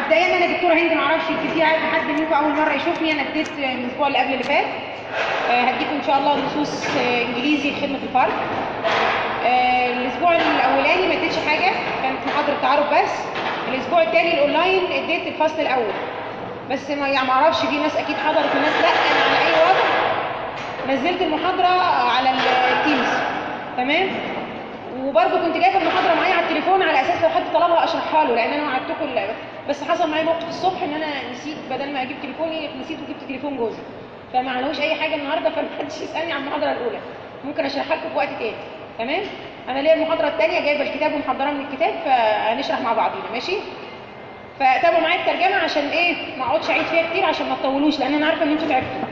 مبدئيا انا دكتوره هند معرفش كتير عارف حد منكم اول مره يشوفني انا اديت من الاسبوع اللي قبل اللي فات آه، هديكم ان شاء الله نصوص آه، انجليزي خدمه الفرد آه، الاسبوع الاولاني ما اديتش حاجه كانت محاضره تعارف بس الاسبوع الثاني الاونلاين اديت الفصل الاول بس ما يعني ما اعرفش في ناس اكيد حضرت وناس لا انا على اي وضع نزلت المحاضره على التيمز تمام وبرضه كنت جايبه المحاضره معايا على التليفون على اساس لو حد طلبها اشرحها له لان انا وعدتكم ال- بس حصل معايا موقف الصبح ان انا نسيت بدل ما اجيب تليفوني نسيت وجبت تليفون جوزي فما عليهوش اي حاجه النهارده فمحدش يسالني عن المحاضره الاولى ممكن اشرحها لكم في وقت تاني تمام انا ليا المحاضره الثانيه جايبه الكتاب ومحضراه من الكتاب فهنشرح مع بعضينا ماشي فتابعوا معايا الترجمه عشان ايه ما اقعدش اعيد فيها كتير عشان ما تطولوش لان انا عارفه ان انتوا تعبتوا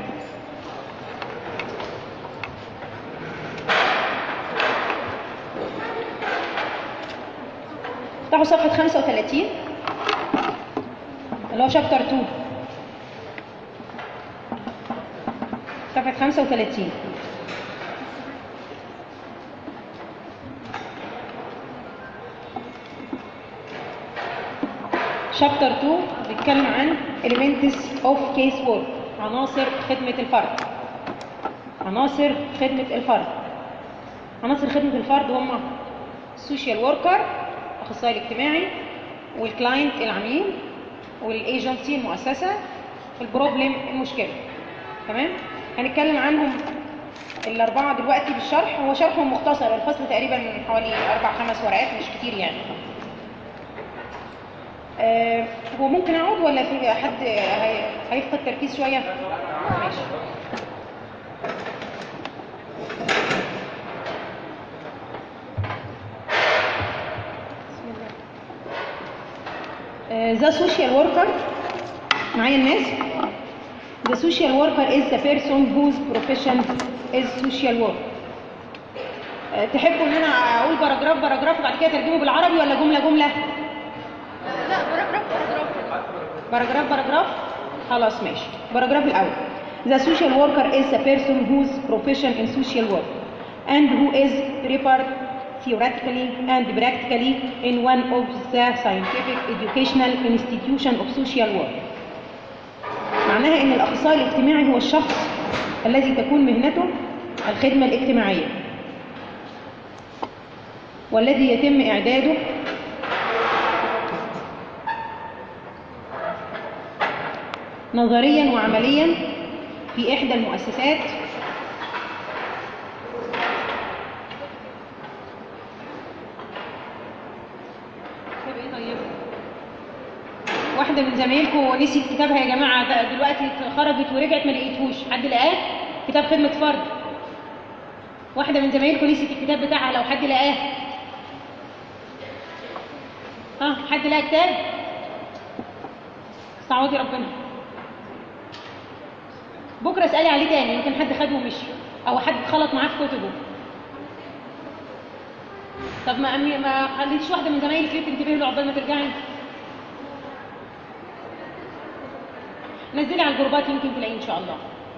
افتحوا صفحة 35 اللي هو شابتر 2 صفحة 35 شابتر 2 بيتكلم عن elements of case work عناصر خدمة الفرد عناصر خدمة الفرد عناصر خدمة الفرد هم السوشيال وركر الاخصائي الاجتماعي والكلاينت العميل والايجنسي المؤسسه والبروبلم المشكله تمام هنتكلم عنهم الاربعه دلوقتي بالشرح هو شرحهم مختصر الفصل تقريبا حوالي اربع خمس ورقات مش كتير يعني آه هو ممكن اقعد ولا في حد هي- هيفقد تركيز شويه ماشي ذا سوشيال وركر معايا الناس The social worker is the person whose profession is social work. آه، تحبوا ان انا اقول باراجراف باراجراف وبعد كده ترجمه بالعربي ولا جمله جمله؟ لا باراجراف باراجراف باراجراف باراجراف خلاص ماشي باراجراف الاول The social worker is the person whose profession in social work and who is prepared theoretically and practically in one of the scientific educational institution of social work معناها ان الاخصائي الاجتماعي هو الشخص الذي تكون مهنته الخدمه الاجتماعيه والذي يتم اعداده نظريا وعمليا في إحدى المؤسسات طب إيه طيب؟ واحدة من زمايلكم نسيت كتابها يا جماعة ده دلوقتي خرجت ورجعت ما لقيتهوش حد لقاه؟ كتاب خدمة فرد واحدة من زمايلكم نسيت الكتاب بتاعها لو حد لقاه ها حد لقى كتاب؟ استعوضي ربنا بكره اسالي عليه تاني يمكن حد خده ومشي او حد خلط معاه في كتبه طب ما أمي ما خليتش واحده من زمايلك ليه تنتبهي له عقبال ما ترجعي نزلي على الجروبات يمكن تلاقيه ان شاء الله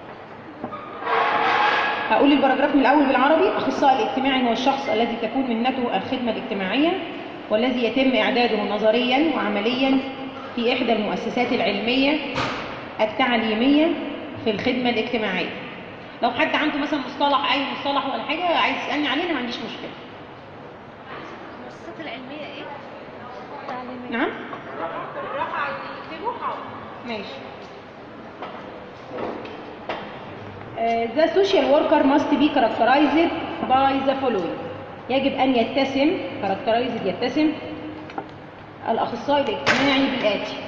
هقول الباراجراف من الاول بالعربي اخصائي الاجتماعي هو الشخص الذي تكون مهنته الخدمه الاجتماعيه والذي يتم اعداده نظريا وعمليا في احدى المؤسسات العلميه التعليميه في الخدمه الاجتماعيه لو حد عنده مثلا مصطلح اي مصطلح ولا حاجه عايز يسالني عليه أنا ما عنديش مشكله المؤسسات العلمية ايه؟ تعليمية نعم بالراحه عايز يكتبوا حاضر ماشي Uh, the social worker must be characterized by the following يجب أن يتسم characterized يتسم الأخصائي الاجتماعي بالآتي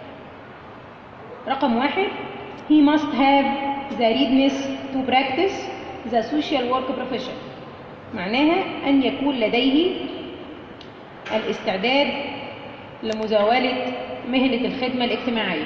رقم واحد he must have the readiness to practice the social work profession معناها أن يكون لديه الاستعداد لمزاولة مهنة الخدمة الاجتماعية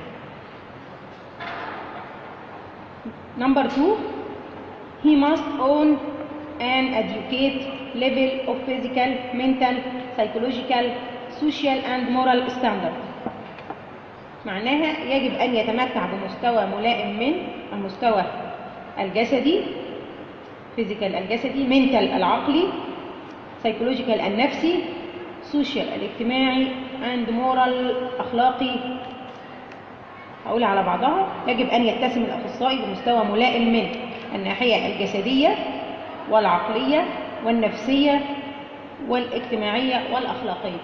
Number two, he must own an adequate level of physical, mental, psychological, social and moral standard. معناها يجب أن يتمتع بمستوى ملائم من المستوى الجسدي physical الجسدي mental العقلي psychological النفسي social الاجتماعي and moral أخلاقي هقول على بعضها يجب أن يتسم الأخصائي بمستوى ملائم من الناحية الجسدية والعقلية والنفسية والاجتماعية والأخلاقية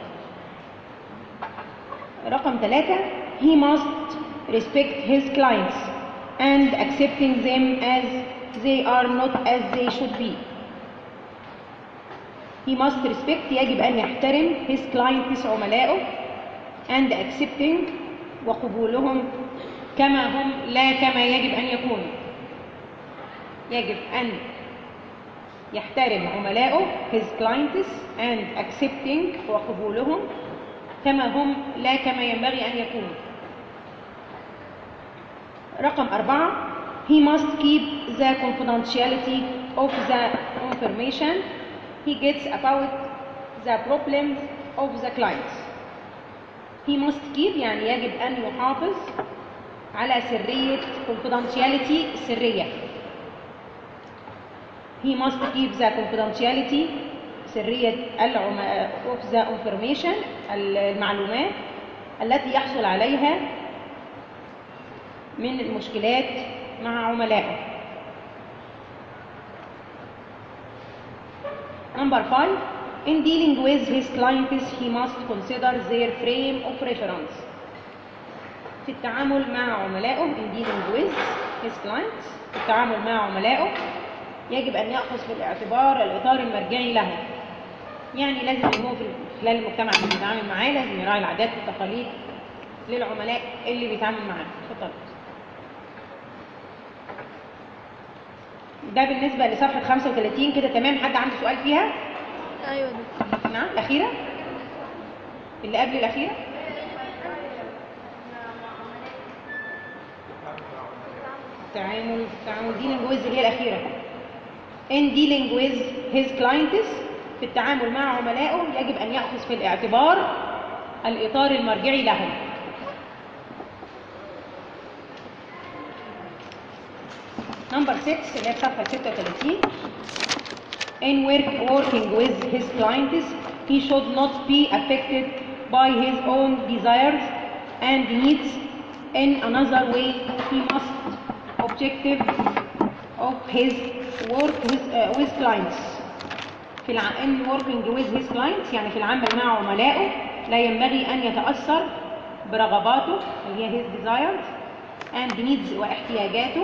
رقم ثلاثة he must respect his clients and accepting them as they are not as they should be he must respect يجب أن يحترم his clients عملائه and accepting وقبولهم كما هم لا كما يجب أن يكونوا يجب أن يحترم عملائه his clients and accepting وقبولهم كما هم لا كما ينبغي أن يكونوا رقم أربعة he must keep the confidentiality of the information he gets about the problems of the clients he must keep يعني يجب أن يحافظ على سرية confidentiality السرية he must keep the confidentiality سرية العم... of the information المعلومات التي يحصل عليها من المشكلات مع عملائه Number five, in dealing with his clients, he must consider their frame of reference. في التعامل مع عملائه in dealing with his clients في التعامل مع عملائه يجب أن يأخذ في الاعتبار الإطار المرجعي له يعني لازم إن هو في خلال المجتمع اللي بيتعامل معاه لازم يراعي العادات والتقاليد للعملاء اللي بيتعامل معاه اتفضل ده بالنسبة لصفحة 35 كده تمام حد عنده سؤال فيها؟ ايوه دكتور نعم الأخيرة؟ اللي قبل الأخيرة؟ التعامل التعامل dealing with اللي هي الأخيرة in dealing with his clients في التعامل مع عملائه يجب أن يأخذ في الاعتبار الإطار المرجعي لهم نمبر 6 اللي هي صفحة 36 in work, working with his clients he should not be affected by his own desires and needs in another way he must objective of his work with, uh, with clients في الع... in working with his clients يعني في العمل مع عملائه لا ينبغي أن يتأثر برغباته اللي هي his desires and needs واحتياجاته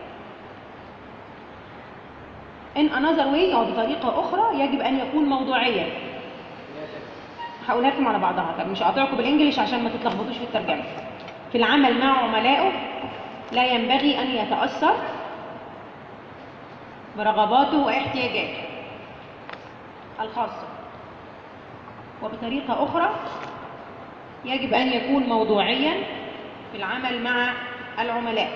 in another way أو بطريقة أخرى يجب أن يكون موضوعيا هقولها لكم على بعضها طب مش هقاطعكم بالانجلش عشان ما تتلخبطوش في الترجمة في العمل مع عملائه لا ينبغي أن يتأثر برغباته واحتياجاته الخاصة وبطريقة أخرى يجب أن يكون موضوعيا في العمل مع العملاء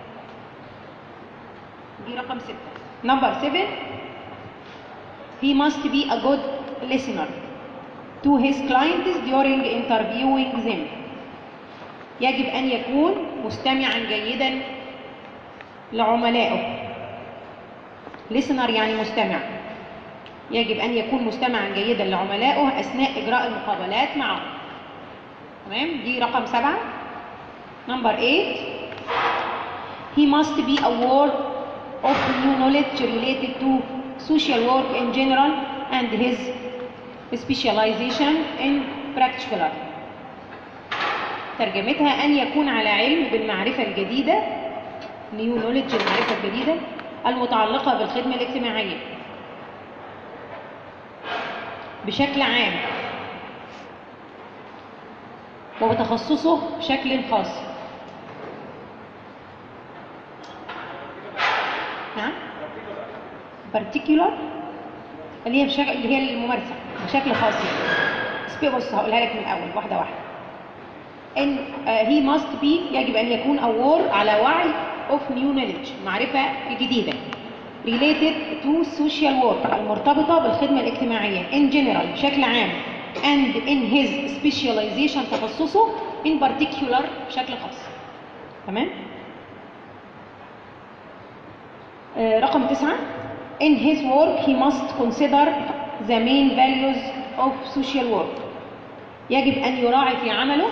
دي رقم ستة number seven he must be a good listener to his clients during interviewing them يجب أن يكون مستمعا جيدا لعملائه listener يعني مستمع يجب أن يكون مستمعا جيدا لعملائه أثناء إجراء المقابلات معهم تمام دي رقم سبعة number eight he must be aware of new knowledge related to social work in general and his specialization in practical ترجمتها أن يكون على علم بالمعرفة الجديدة new knowledge المعرفة الجديدة المتعلقة بالخدمة الاجتماعية بشكل عام وبتخصصه بشكل خاص نعم particular اللي هي بشكل اللي هي الممارسة بشكل خاص يعني سبي بص هقولها لك من الأول واحدة واحدة إن uh, he must be يجب أن يكون aware على وعي of new knowledge معرفة جديدة related to social work المرتبطة بالخدمة الاجتماعية in general بشكل عام and in his specialization تخصصه in particular بشكل خاص تمام آه، رقم تسعة in his work he must consider the main values of social work يجب أن يراعي في عمله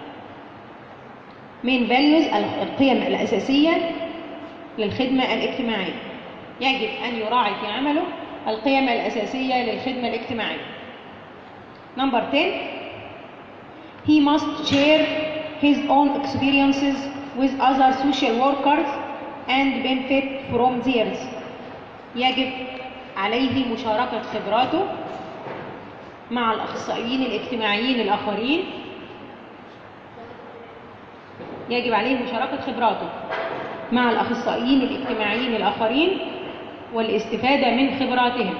من values القيم الأساسية للخدمة الاجتماعية يجب أن يراعي في عمله القيم الأساسية للخدمة الاجتماعية Number 10 He must share his own experiences with other social workers and benefit from theirs يجب عليه مشاركة خبراته مع الأخصائيين الاجتماعيين الآخرين يجب عليه مشاركة خبراته مع الأخصائيين الاجتماعيين الآخرين والاستفادة من خبراتهم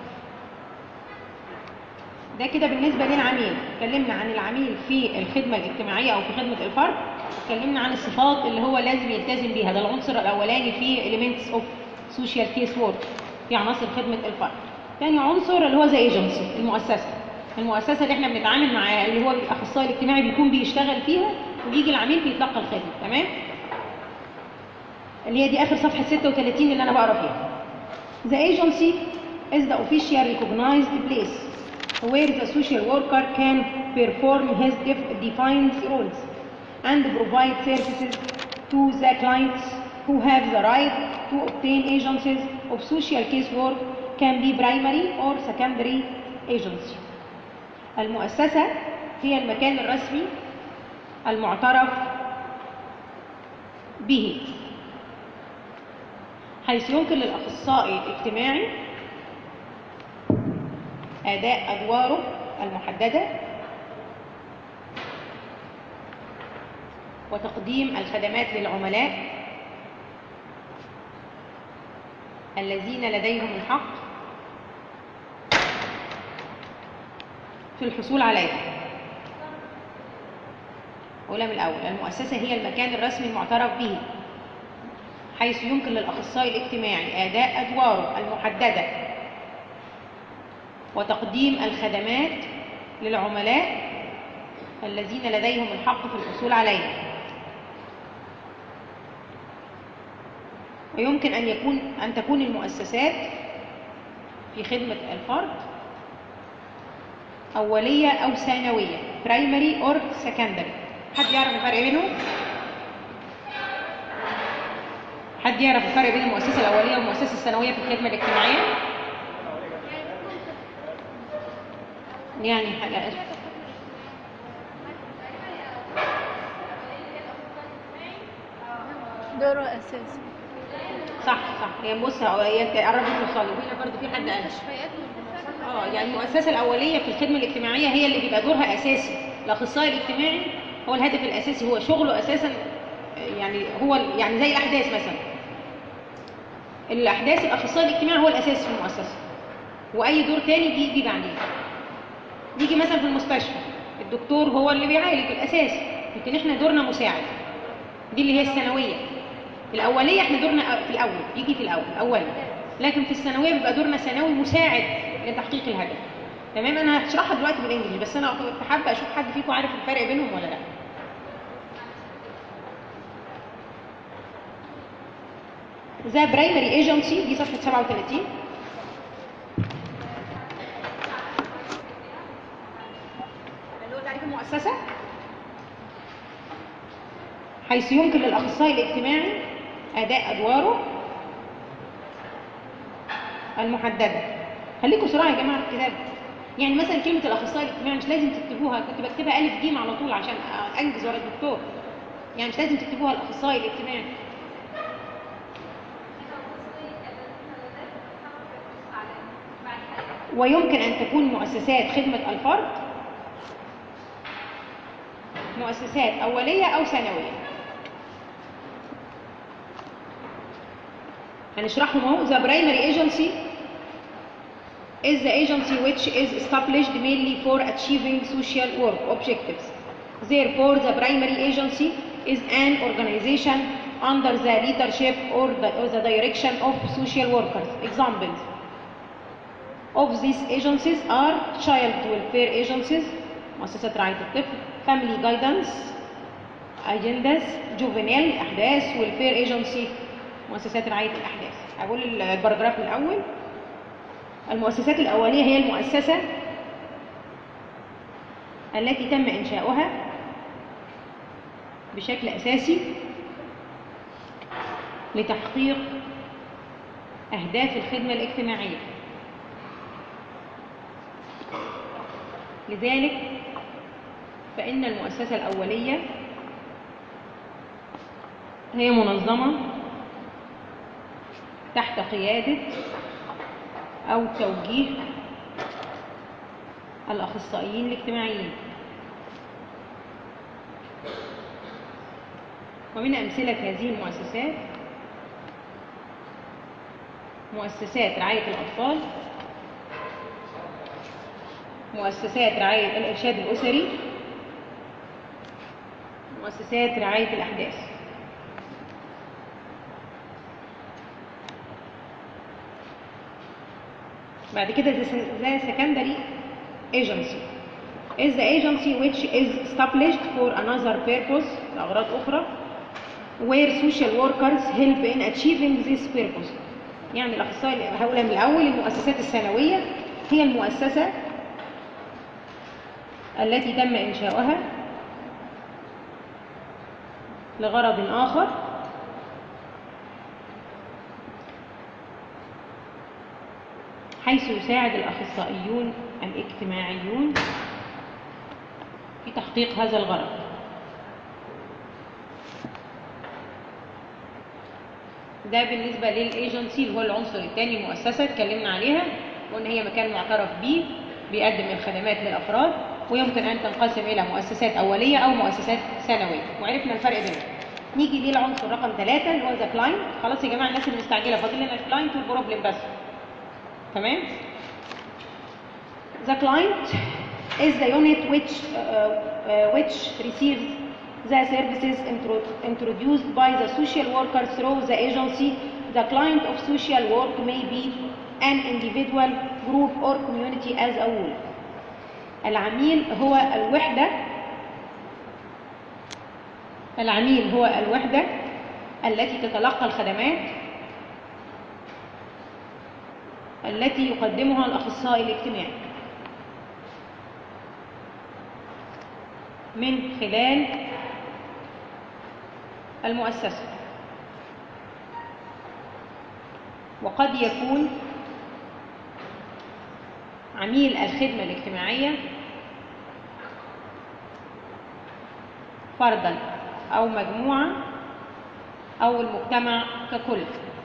ده كده بالنسبة للعميل اتكلمنا عن العميل في الخدمة الاجتماعية أو في خدمة الفرد اتكلمنا عن الصفات اللي هو لازم يلتزم بيها ده العنصر الأولاني في elements of social case work في عناصر خدمة الفرد تاني عنصر اللي هو زي agency المؤسسة المؤسسة اللي احنا بنتعامل معاه اللي هو الأخصائي الاجتماعي بيكون بيشتغل فيها ويجي العميل بيتلقى الخدمة تمام اللي هي دي آخر صفحة 36 اللي أنا بقرا فيها The agency is the official recognized place where the social worker can perform his def- defined roles and provide services to the clients who have the right to obtain agencies of social case work can be primary or secondary agency. المؤسسة هي المكان الرسمي المعترف به حيث يمكن للأخصائي الاجتماعي أداء أدواره المحددة وتقديم الخدمات للعملاء الذين لديهم الحق في الحصول عليها أقولها من الأول المؤسسة هي المكان الرسمي المعترف به حيث يمكن للأخصائي الاجتماعي أداء أدواره المحددة وتقديم الخدمات للعملاء الذين لديهم الحق في الحصول عليها ويمكن أن يكون أن تكون المؤسسات في خدمة الفرد أولية أو ثانوية primary or secondary حد يعرف الفرق بينهم؟ حد يعرف الفرق بين المؤسسة الأولية والمؤسسة الثانوية في الخدمة الاجتماعية؟ يعني حاجة دوره اساسي صح صح هي بص هي قربت توصلي وهنا برضه في حد قال اه يعني المؤسسة الأولية في الخدمة الاجتماعية هي اللي بيبقى دورها أساسي الأخصائي الاجتماعي هو الهدف الأساسي هو شغله أساسا يعني هو يعني زي الأحداث مثلا الأحداث الأخصائي الاجتماعي هو الأساس في المؤسسة وأي دور تاني بيجي بعدين يجي مثلا في المستشفى الدكتور هو اللي بيعالج الأساس لكن احنا دورنا مساعد دي اللي هي الثانوية الأولية احنا دورنا في الأول يجي في الأول أولي لكن في الثانوية بيبقى دورنا ثانوي مساعد لتحقيق الهدف تمام انا هشرحها دلوقتي بالانجليزي بس انا كنت حابه اشوف حد فيكم عارف الفرق بينهم ولا لا ذا برايمري ايجنسي دي صفحه 37 اللي هو تعريف المؤسسه حيث يمكن للاخصائي الاجتماعي اداء ادواره المحدده خليكم صراحه يا جماعه في الكتاب يعني مثلا كلمه الاخصائي الاجتماعي مش لازم تكتبوها كنت بكتبها الف جيم على طول عشان انجز ورا الدكتور يعني مش لازم تكتبوها الاخصائي الاجتماعي ويمكن ان تكون مؤسسات خدمه الفرد مؤسسات اوليه او ثانويه هنشرحهم اهو the primary agency is the agency which is established mainly for achieving social work objectives. Therefore, the primary agency is an organization under the leadership or the, or the direction of social workers. Examples of these agencies are child welfare agencies, مؤسسة رعاية الطفل, family guidance, agendas, juvenile, أحداث, welfare agency, مؤسسات رعاية الأحداث. هقول الباراجراف الأول المؤسسات الأولية هي المؤسسة التي تم إنشاؤها بشكل أساسي لتحقيق أهداف الخدمة الاجتماعية لذلك فإن المؤسسة الأولية هي منظمة تحت قيادة أو توجيه الأخصائيين الاجتماعيين ومن أمثلة هذه المؤسسات مؤسسات رعاية الأطفال مؤسسات رعاية الإرشاد الأسري مؤسسات رعاية الأحداث بعد كده the secondary agency is the agency which is established for another purpose لأغراض أخرى where social workers help in achieving this purpose يعني الأخصائي هقولها من الأول المؤسسات الثانوية هي المؤسسة التي تم إنشاؤها لغرض آخر حيث يساعد الأخصائيون الاجتماعيون في تحقيق هذا الغرض ده بالنسبة للإيجنسي اللي هو العنصر الثاني المؤسسة اتكلمنا عليها وإن هي مكان معترف به بيقدم الخدمات للأفراد ويمكن أن تنقسم إلى مؤسسات أولية أو مؤسسات ثانوية وعرفنا الفرق بينهم نيجي للعنصر رقم ثلاثة اللي هو ذا كلاينت خلاص يا جماعة الناس اللي مستعجلة فاضل لنا الكلاينت والبروبلم بس تمام The client is the unit which uh, uh, which receives the services intro introduced by the social worker through the agency. The client of social work may be an individual, group or community as a whole. العميل هو الوحدة العميل هو الوحدة التي تتلقى الخدمات التي يقدمها الأخصائي الاجتماعي من خلال المؤسسة وقد يكون عميل الخدمة الاجتماعية فردا أو مجموعة أو المجتمع ككل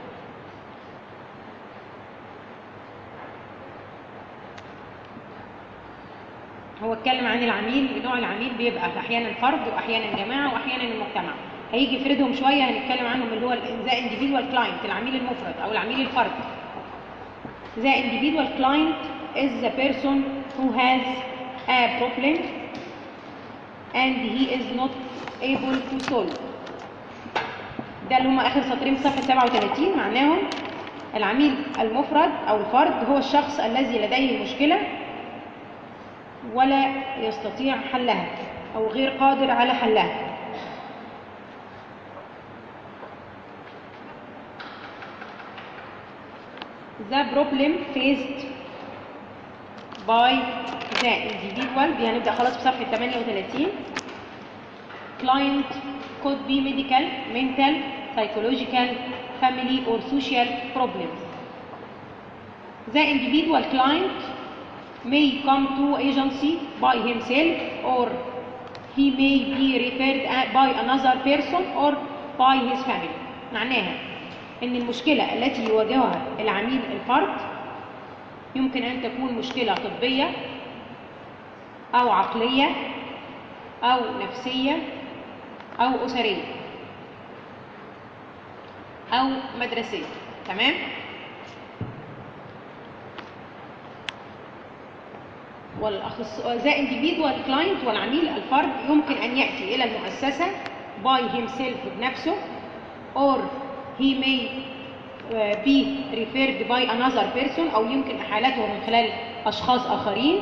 هو اتكلم عن العميل نوع العميل بيبقى احيانا فرد واحيانا جماعه واحيانا المجتمع هيجي يفردهم شويه هنتكلم عنهم اللي هو ذا individual client العميل المفرد او العميل الفرد The individual client is the person who has a problem and he is not able to solve ده اللي هم اخر سطرين في صفحه 37 معناهم العميل المفرد او الفرد هو الشخص الذي لديه مشكله ولا يستطيع حلها أو غير قادر على حلها The problem faced by the individual دي هنبدأ خلاص في صفحة 38 client could be medical, mental, psychological, family or social problems. The individual client may come to agency by himself or he may be referred by another person or by his family معناها ان المشكلة التي يواجهها العميل الفرد يمكن ان تكون مشكلة طبية او عقلية او نفسية او اسرية او مدرسية تمام والأخص... ذا individual client والعميل الفرد يمكن أن يأتي إلى المؤسسة by himself بنفسه or he may be referred by another person أو يمكن إحالته من خلال أشخاص آخرين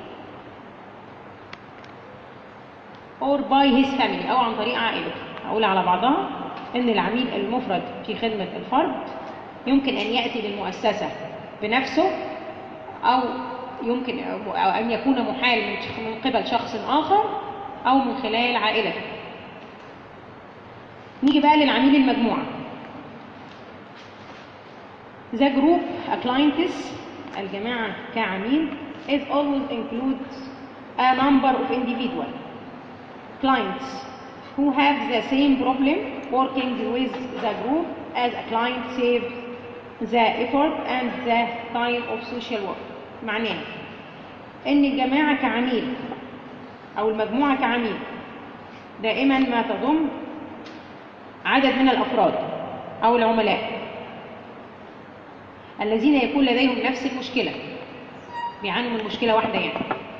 or by his family أو عن طريق عائلته أقول على بعضها إن العميل المفرد في خدمة الفرد يمكن أن يأتي للمؤسسة بنفسه أو يمكن أو أن يكون محال من ش- من قبل شخص آخر أو من خلال عائلته نيجي بقى للعميل المجموعة The group a clients الجماعة كعميل is always includes a number of individual clients who have the same problem working with the group as a client saves the effort and the time of social work معناه ان الجماعة كعميل او المجموعة كعميل دائما ما تضم عدد من الافراد او العملاء الذين يكون لديهم نفس المشكلة بيعانوا من مشكلة واحدة يعني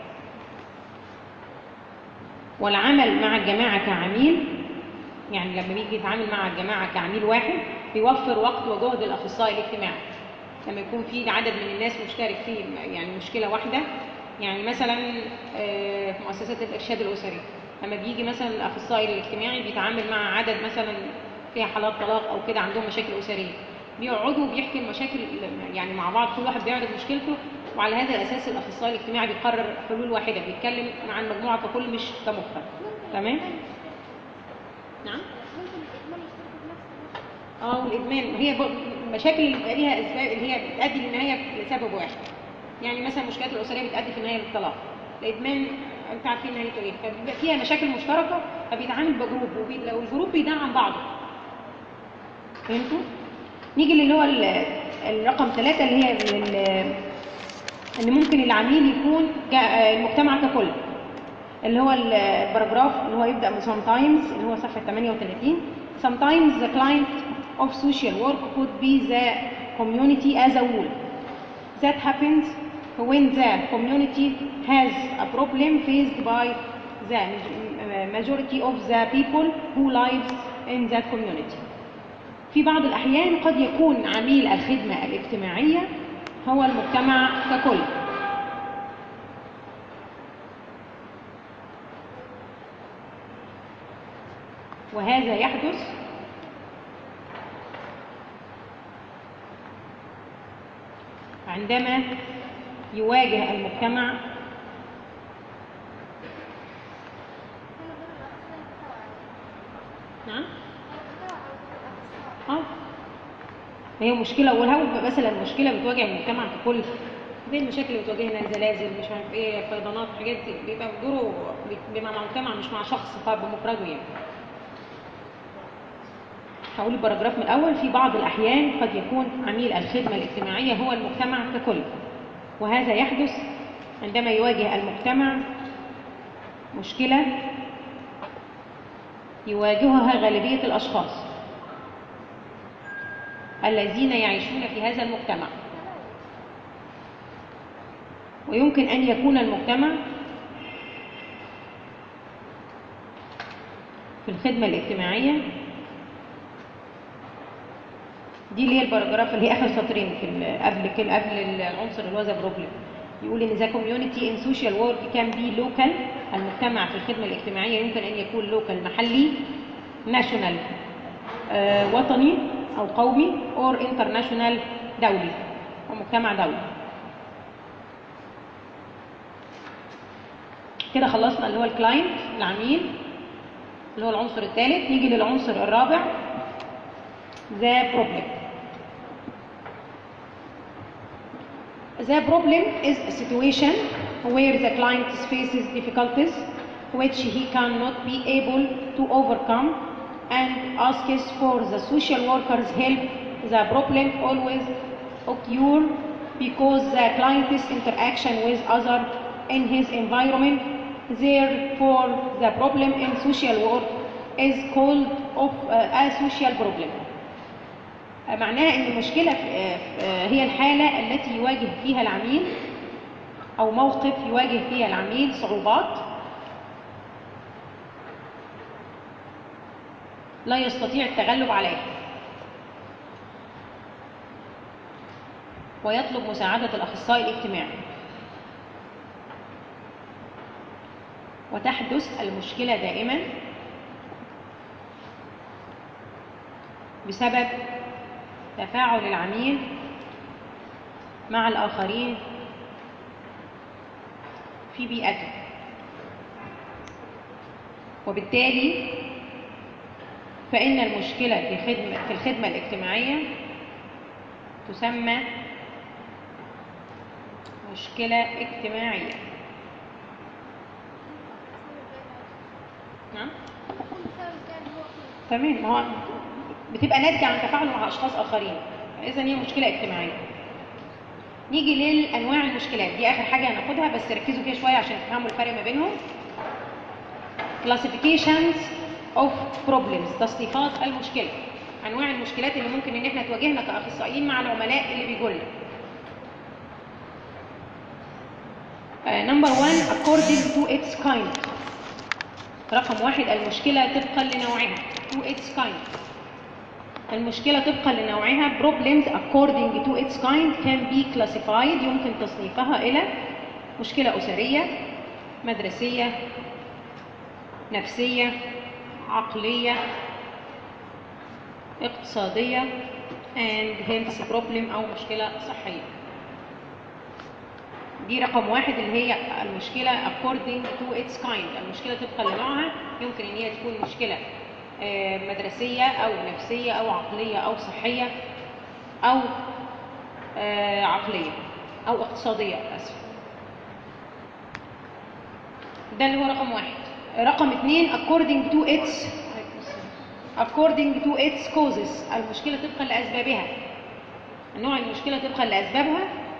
والعمل مع الجماعة كعميل يعني لما بيجي يتعامل مع الجماعة كعميل واحد بيوفر وقت وجهد الأخصائي الاجتماعي لما يكون في عدد من الناس مشترك في يعني مشكلة واحدة يعني مثلا آه، في مؤسسات الإرشاد الأسري لما بيجي مثلا الأخصائي الاجتماعي بيتعامل مع عدد مثلا فيها حالات طلاق أو كده عندهم مشاكل أسرية بيقعدوا بيحكي المشاكل يعني مع بعض كل واحد بيعرض مشكلته وعلى هذا الأساس الأخصائي الاجتماعي بيقرر حلول واحدة بيتكلم مع المجموعة ككل مش كمفرد تمام؟ نعم؟ اه والادمان هي ب- المشاكل اللي بيبقى ليها اسباب اللي هي بتؤدي للنهايه لسبب واحد يعني مثلا المشكلات الاسريه بتؤدي في النهايه للطلاق الادمان انت عارفين نهايته ايه فبيبقى فيها مشاكل مشتركه فبيتعامل بجروب وبي... لو الجروب بيدعم بعضه فهمتوا نيجي اللي هو ال- الرقم ثلاثة اللي هي ال- ال- ان ممكن العميل يكون جا- المجتمع ككل اللي هو الباراجراف اللي هو يبدأ من sometimes اللي هو صفحة 38 sometimes the client of social work could be the community as a whole that happens when the community has a problem faced by the majority of the people who lives in that community في بعض الأحيان قد يكون عميل الخدمة الاجتماعية هو المجتمع ككل وهذا يحدث عندما يواجه المجتمع نعم اه هي مشكلة ولو مثلا مشكلة بتواجه المجتمع ككل زي المشاكل اللي بتواجهنا زلازل مش عارف ايه فيضانات حاجات دي بيبقى دوره بيبقى مع المجتمع مش مع شخص فرد بمفرده يعني هقول الباراجراف من الأول في بعض الأحيان قد يكون عميل الخدمة الاجتماعية هو المجتمع ككل وهذا يحدث عندما يواجه المجتمع مشكلة يواجهها غالبية الأشخاص الذين يعيشون في هذا المجتمع ويمكن أن يكون المجتمع في الخدمة الاجتماعية دي اللي هي الباراجراف اللي هي اخر سطرين في ال- قبل كل قبل العنصر اللي هو ذا بروبلم يقول ان ذا كوميونتي ان سوشيال وورك كان بي لوكال المجتمع في الخدمه الاجتماعيه يمكن ان يكون لوكال محلي ناشونال وطني او قومي اور انترناشونال دولي ومجتمع دولي كده خلصنا اللي هو الكلاينت العميل اللي هو العنصر الثالث نيجي للعنصر الرابع the problem. The problem is a situation where the client faces difficulties which he cannot be able to overcome and asks for the social worker's help. The problem always occur because the client's interaction with other in his environment. Therefore, the problem in social work is called of, uh, a social problem. معناها ان المشكله في- في- هي الحاله التي يواجه فيها العميل او موقف يواجه فيها العميل صعوبات لا يستطيع التغلب عليها ويطلب مساعدة الأخصائي الاجتماعي وتحدث المشكلة دائما بسبب تفاعل العميل مع الآخرين في بيئته وبالتالي فإن المشكلة في خدمة في الخدمة الاجتماعية تسمى مشكلة اجتماعية نعم تمام ما هو بتبقى ناتجة عن تفاعله مع أشخاص آخرين إذا هي مشكلة اجتماعية نيجي للأنواع المشكلات دي آخر حاجة هناخدها بس ركزوا فيها شوية عشان تفهموا الفرق ما بينهم classifications of problems تصنيفات المشكلة أنواع المشكلات اللي ممكن إن احنا تواجهنا كأخصائيين مع العملاء اللي بيجوا لنا نمبر 1 according to its kind رقم واحد المشكلة طبقا لنوعها to its kind المشكلة طبقا لنوعها problems according to its kind can be classified يمكن تصنيفها إلى مشكلة أسرية مدرسية نفسية عقلية اقتصادية and health problem أو مشكلة صحية دي رقم واحد اللي هي المشكلة according to its kind المشكلة طبقا لنوعها يمكن ان هي تكون مشكلة مدرسية او نفسية او عقلية او صحية او عقلية او اقتصادية اسف ده اللي هو رقم واحد رقم اثنين according to its according to its causes المشكلة طبقا لأسبابها نوع المشكلة طبقا لأسبابها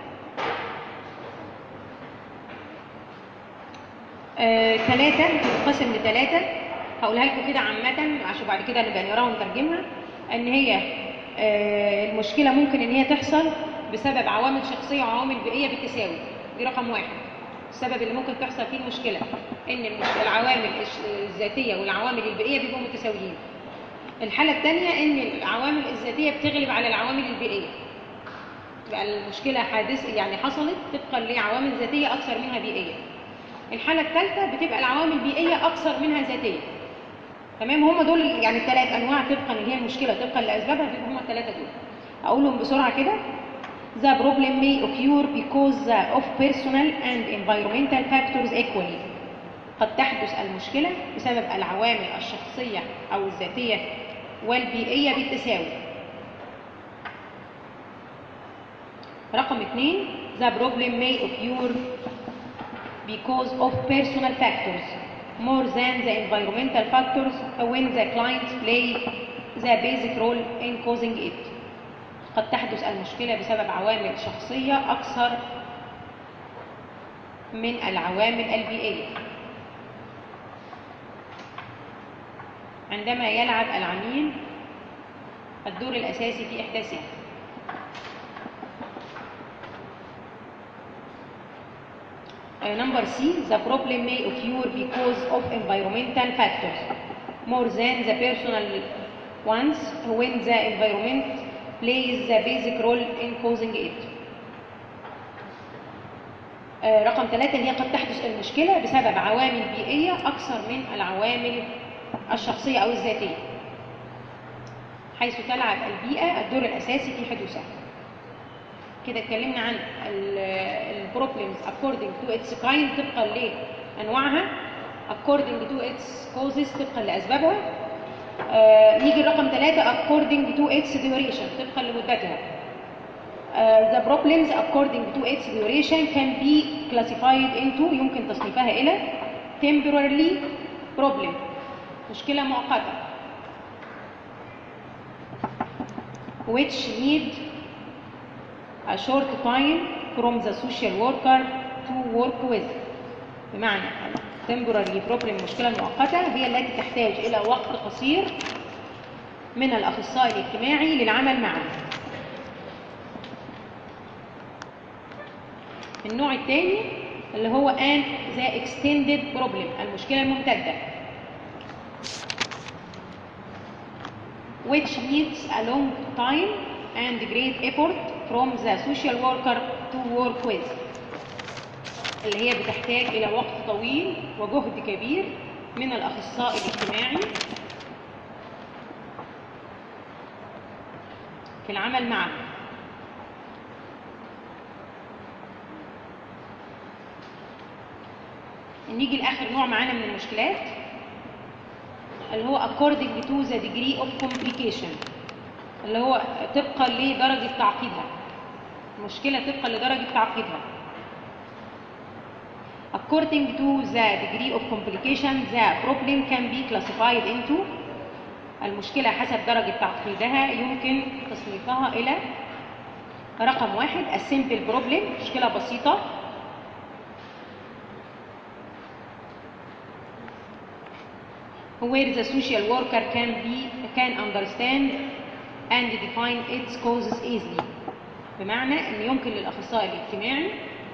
ثلاثة آه، تنقسم لثلاثة هقولها لكم كده عامة عشان بعد كده نبقى نقراها ونترجمها ان هي آه المشكلة ممكن ان هي تحصل بسبب عوامل شخصية وعوامل بيئية بالتساوي دي رقم واحد السبب اللي ممكن تحصل فيه المشكلة ان العوامل الذاتية والعوامل البيئية بيبقوا متساويين الحالة الثانية ان العوامل الذاتية بتغلب على العوامل البيئية يبقى المشكلة حادثة يعني حصلت طبقا لعوامل ذاتية أكثر منها بيئية الحالة الثالثة بتبقى العوامل البيئية أكثر منها ذاتية تمام هم دول يعني الثلاث أنواع طبقا اللي هي المشكلة طبقا لأسبابها بيبقوا هم الثلاثة دول أقولهم بسرعة كده The problem may occur because of personal and environmental factors equally قد تحدث المشكلة بسبب العوامل الشخصية أو الذاتية والبيئية بالتساوي رقم اثنين The problem may occur because of personal factors more than the environmental factors when the clients play the basic role in causing it. قد تحدث المشكلة بسبب عوامل شخصية أكثر من العوامل البيئية. عندما يلعب العميل الدور الأساسي في إحداثها. Uh, number C, the problem may occur because of environmental factors more than the personal ones when the environment plays the basic role in causing it. Uh, رقم ثلاثة اللي هي قد تحدث المشكلة بسبب عوامل بيئية أكثر من العوامل الشخصية أو الذاتية حيث تلعب البيئة الدور الأساسي في حدوثها. كده اتكلمنا عن البروبلمز according to its kind طبقا لانواعها according to its causes طبقا لاسبابها آه يجي الرقم ثلاثة according to its duration طبقا لمدتها آه the problems according to its duration can be classified into يمكن تصنيفها الى temporarily problem مشكلة مؤقتة which need a short time from the social worker to work with بمعنى temporary problem مشكلة مؤقتة هي التي تحتاج إلى وقت قصير من الأخصائي الاجتماعي للعمل معه النوع الثاني اللي هو an the extended problem المشكلة الممتدة which needs a long time and great effort from the social worker to work with اللي هي بتحتاج إلى وقت طويل وجهد كبير من الأخصائي الاجتماعي في العمل معه نيجي لاخر نوع معانا من المشكلات اللي هو according to the degree of complication اللي هو طبقا لدرجة تعقيدها المشكلة طبقا لدرجة تعقيدها According to the degree of complication, the problem can be classified into المشكلة حسب درجة تعقيدها يمكن تصنيفها إلى رقم واحد a simple problem مشكلة بسيطة where the social worker can be can understand and define its causes easily بمعنى ان يمكن للاخصائي الاجتماعي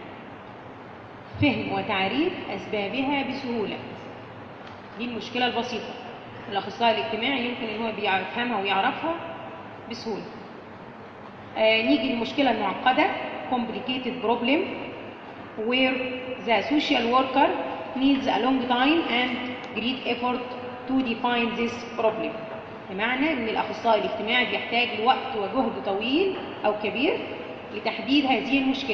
فهم وتعريف اسبابها بسهوله دي المشكله البسيطه الاخصائي الاجتماعي يمكن ان هو بيفهمها ويعرفها بسهوله آه نيجي للمشكله المعقده complicated problem where the social worker needs a long time and great effort to define this problem بمعنى ان الاخصائي الاجتماعي بيحتاج لوقت وجهد طويل او كبير لتحديد هذه المشكله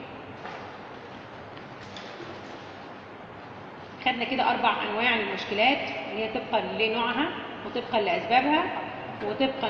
خدنا كده اربع انواع من المشكلات اللي هي طبقا لنوعها وطبقا لاسبابها وطبقا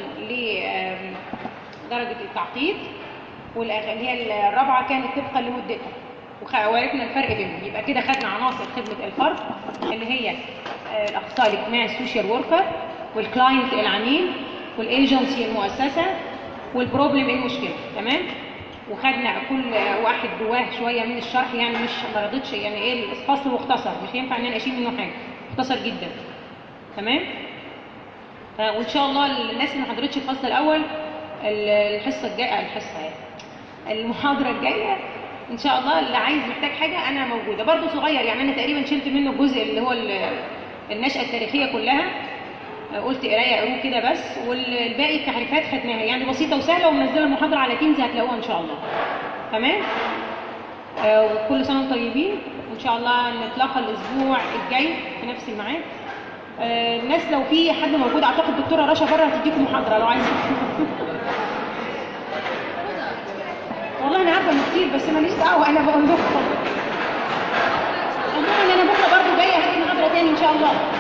لدرجه التعقيد واللي هي الرابعه كانت طبقا لمدتها وعرفنا الفرق بينهم يبقى كده خدنا عناصر خدمه الفرد اللي هي الاخصائي الاجتماعي السوشيال وركر والكلاينت العميل والايجنسي المؤسسه والبروبلم المشكله تمام وخدنا كل واحد جواه شويه من الشرح يعني مش ما رضيتش يعني ايه الفصل مختصر مش هينفع ان انا اشيل منه حاجه مختصر جدا تمام وان شاء الله الناس اللي ما حضرتش الفصل الاول الحصه الجايه الحصه يعني المحاضره الجايه ان شاء الله اللي عايز محتاج حاجه انا موجوده برضه صغير يعني انا تقريبا شلت منه الجزء اللي هو النشاه التاريخيه كلها قلت قرايه قروه كده بس والباقي التعريفات خدناها يعني بسيطه وسهله ومنزله المحاضره على تيمز هتلاقوها ان شاء الله تمام آه وكل سنه وانتم طيبين وان شاء الله نتلاقى الاسبوع الجاي في نفس الميعاد آه الناس لو في حد موجود اعتقد الدكتوره رشا بره هتديكم محاضره لو عايز والله انا عارفه انه كتير بس ماليش دعوه انا بقول لكم عموما انا بكره برضه جايه هدي محاضره تاني ان شاء الله